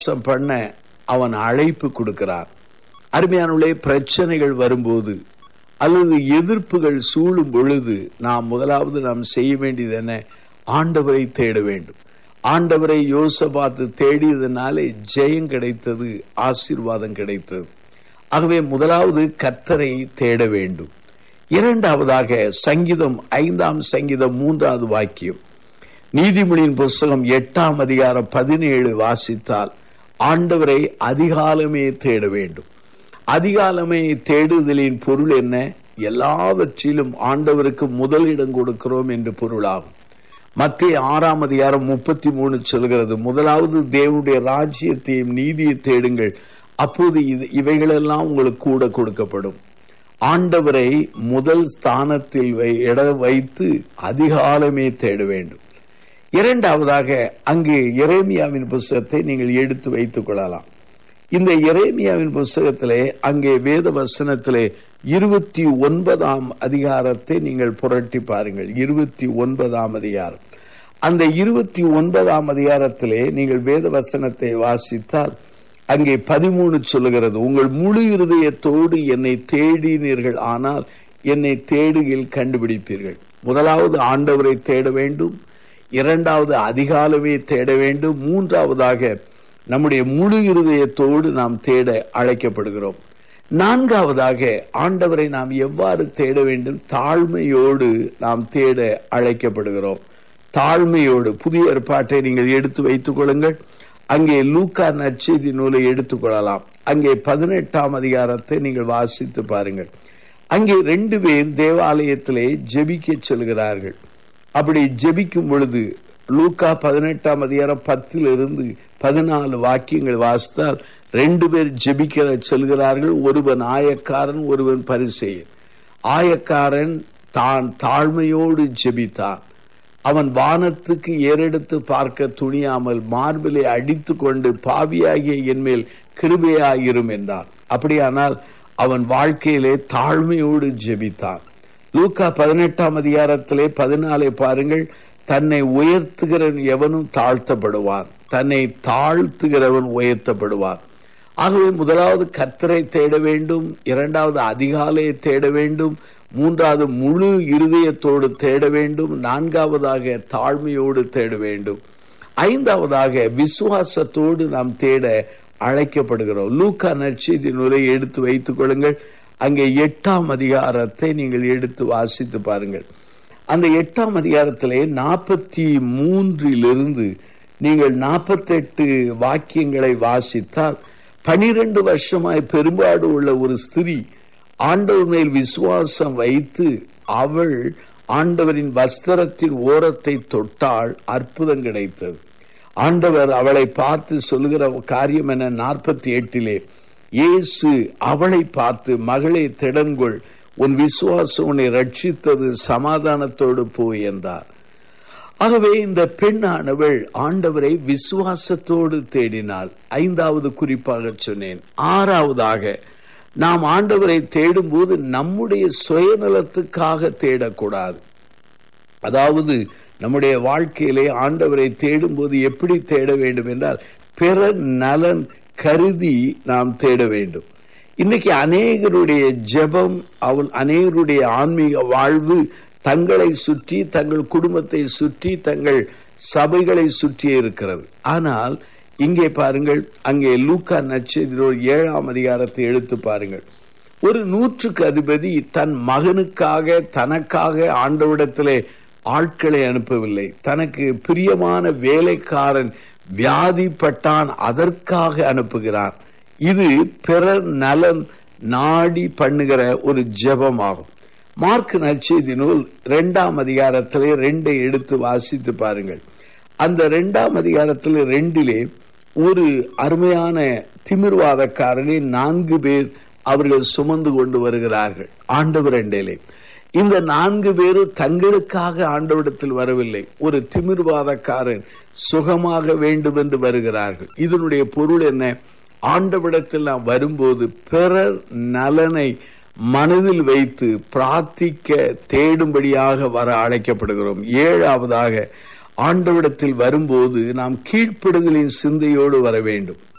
வாசம் பண்ண அவன் அழைப்பு கொடுக்கிறான் அருமையானுள்ளே பிரச்சனைகள் வரும்போது அல்லது எதிர்ப்புகள் சூழும் பொழுது நாம் முதலாவது நாம் செய்ய வேண்டியது என்ன ஆண்டவரை தேட வேண்டும் ஆண்டவரை யோசபாத்து தேடியதனாலே ஜெயம் கிடைத்தது ஆசீர்வாதம் கிடைத்தது ஆகவே முதலாவது கத்தரை தேட வேண்டும் இரண்டாவதாக சங்கீதம் ஐந்தாம் சங்கீதம் மூன்றாவது வாக்கியம் நீதிமொழியின் புஸ்தகம் எட்டாம் அதிகாரம் பதினேழு வாசித்தால் ஆண்டவரை அதிகாலமே தேட வேண்டும் அதிகாலமே தேடுதலின் பொருள் என்ன எல்லாவற்றிலும் ஆண்டவருக்கு முதலிடம் கொடுக்கிறோம் என்று பொருளாகும் மத்திய ஆறாம் அதிகாரம் முப்பத்தி மூணு சொல்கிறது முதலாவது தேவனுடைய ராஜ்யத்தையும் நீதியை தேடுங்கள் அப்போது இது இவைகளெல்லாம் உங்களுக்கு கூட கொடுக்கப்படும் ஆண்டவரை முதல் ஸ்தானத்தில் இட வைத்து அதிகாலமே தேட வேண்டும் இரண்டாவதாக அங்கு எரேமியாவின் புஸ்தகத்தை நீங்கள் எடுத்து வைத்துக் கொள்ளலாம் இந்த எரேமியாவின் புஸ்தகத்திலே அங்கே வேத வசனத்திலே இருபத்தி ஒன்பதாம் அதிகாரத்தை நீங்கள் புரட்டி பாருங்கள் இருபத்தி ஒன்பதாம் அதிகாரம் அந்த இருபத்தி ஒன்பதாம் அதிகாரத்திலே நீங்கள் வேத வசனத்தை வாசித்தால் அங்கே பதிமூணு சொல்லுகிறது உங்கள் முழு இருதயத்தோடு என்னை தேடினீர்கள் ஆனால் என்னை தேடுகில் கண்டுபிடிப்பீர்கள் முதலாவது ஆண்டவரை தேட வேண்டும் இரண்டாவது அதிகாலமே தேட வேண்டும் மூன்றாவதாக நம்முடைய முழு இருதயத்தோடு நாம் தேட அழைக்கப்படுகிறோம் நான்காவதாக ஆண்டவரை நாம் எவ்வாறு தேட வேண்டும் தாழ்மையோடு நாம் தேட அழைக்கப்படுகிறோம் தாழ்மையோடு புதிய ஏற்பாட்டை நீங்கள் எடுத்து வைத்துக் கொள்ளுங்கள் அங்கே லூக்கா நற்செய்தி நூலை எடுத்துக்கொள்ளலாம் அங்கே பதினெட்டாம் அதிகாரத்தை நீங்கள் வாசித்து பாருங்கள் அங்கே ரெண்டு பேர் தேவாலயத்திலே ஜெபிக்க செல்கிறார்கள் அப்படி ஜெபிக்கும் பொழுது லூக்கா பதினெட்டாம் அதிகாரம் பத்திலிருந்து பதினாலு வாக்கியங்கள் வாசித்தால் ரெண்டு பேர் ஜெபிக்கிற செல்கிறார்கள் ஒருவன் ஆயக்காரன் ஒருவன் பரிசெயன் ஆயக்காரன் தான் தாழ்மையோடு ஜெபித்தான் அவன் வானத்துக்கு ஏறெடுத்து பார்க்க துணியாமல் மார்பிலை அடித்து கொண்டு பாவியாகிய என்மேல் கிருபையாயிரும் என்றான் அப்படியானால் அவன் வாழ்க்கையிலே தாழ்மையோடு ஜெபித்தான் லூக்கா பதினெட்டாம் அதிகாரத்திலே பதினாலை பாருங்கள் தன்னை உயர்த்துகிறவன் எவனும் தாழ்த்தப்படுவான் தன்னை தாழ்த்துகிறவன் உயர்த்தப்படுவான் ஆகவே முதலாவது கத்தரை தேட வேண்டும் இரண்டாவது அதிகாலையை தேட வேண்டும் மூன்றாவது முழு இருதயத்தோடு தேட வேண்டும் நான்காவதாக தாழ்மையோடு தேட வேண்டும் ஐந்தாவதாக விசுவாசத்தோடு நாம் தேட அழைக்கப்படுகிறோம் லூக்கா நற்செய்தி நூலை எடுத்து வைத்துக் கொள்ளுங்கள் அங்கே எட்டாம் அதிகாரத்தை நீங்கள் எடுத்து வாசித்து பாருங்கள் அந்த எட்டாம் அதிகாரத்திலே நாற்பத்தி மூன்றிலிருந்து நீங்கள் நாற்பத்தெட்டு வாக்கியங்களை வாசித்தால் பனிரெண்டு வருஷமாய் பெரும்பாடு உள்ள ஒரு ஸ்திரீ ஆண்டவர் மேல் விசுவாசம் வைத்து அவள் ஆண்டவரின் வஸ்திரத்தின் ஓரத்தை தொட்டால் அற்புதம் கிடைத்தது ஆண்டவர் அவளை பார்த்து சொல்லுகிற காரியம் என நாற்பத்தி எட்டிலே இயேசு அவளை பார்த்து மகளே திடன்கொள் உன் விசுவாசம் உன்னை ரட்சித்தது சமாதானத்தோடு போய் என்றார் ஆகவே இந்த பெண்ணானவள் ஆண்டவரை விசுவாசத்தோடு தேடினாள் ஐந்தாவது குறிப்பாக சொன்னேன் ஆறாவதாக நாம் ஆண்டவரை தேடும்போது நம்முடைய சுயநலத்துக்காக தேடக்கூடாது அதாவது நம்முடைய வாழ்க்கையிலே ஆண்டவரை தேடும்போது எப்படி தேட வேண்டும் என்றால் பிற நலன் கருதி நாம் தேட வேண்டும் இன்னைக்கு அநேகருடைய ஜெபம் அவள் அநேகருடைய ஆன்மீக வாழ்வு தங்களை சுற்றி தங்கள் குடும்பத்தை சுற்றி தங்கள் சபைகளை சுற்றியே இருக்கிறது ஆனால் இங்கே பாருங்கள் அங்கே லூக்கா நட்சத்திரோடு ஏழாம் அதிகாரத்தை எடுத்து பாருங்கள் ஒரு நூற்றுக்கு அதிபதி தன் மகனுக்காக தனக்காக ஆண்டவிடத்திலே ஆட்களை அனுப்பவில்லை தனக்கு பிரியமான வேலைக்காரன் வியாதிப்பட்டான் அதற்காக அனுப்புகிறான் இது பிறர் நலன் நாடி பண்ணுகிற ஒரு ஜெபமாகும் மார்க் நற்செய்தி நூல் இரண்டாம் அதிகாரத்திலே ரெண்டை எடுத்து வாசித்து பாருங்கள் அந்த இரண்டாம் அதிகாரத்தில் ரெண்டிலே ஒரு அருமையான திமிர்வாதக்காரனை நான்கு பேர் அவர்கள் சுமந்து கொண்டு வருகிறார்கள் ஆண்டவர் ரெண்டிலே இந்த நான்கு பேரும் தங்களுக்காக ஆண்டவிடத்தில் வரவில்லை ஒரு திமிர்வாதக்காரன் சுகமாக வேண்டும் என்று வருகிறார்கள் இதனுடைய பொருள் என்ன ஆண்டவிடத்தில் நாம் வரும்போது பிறர் நலனை மனதில் வைத்து பிரார்த்திக்க தேடும்படியாக வர அழைக்கப்படுகிறோம் ஏழாவதாக ஆண்டவிடத்தில் வரும்போது நாம் கீழ்ப்படுதலின் சிந்தையோடு வர வேண்டும்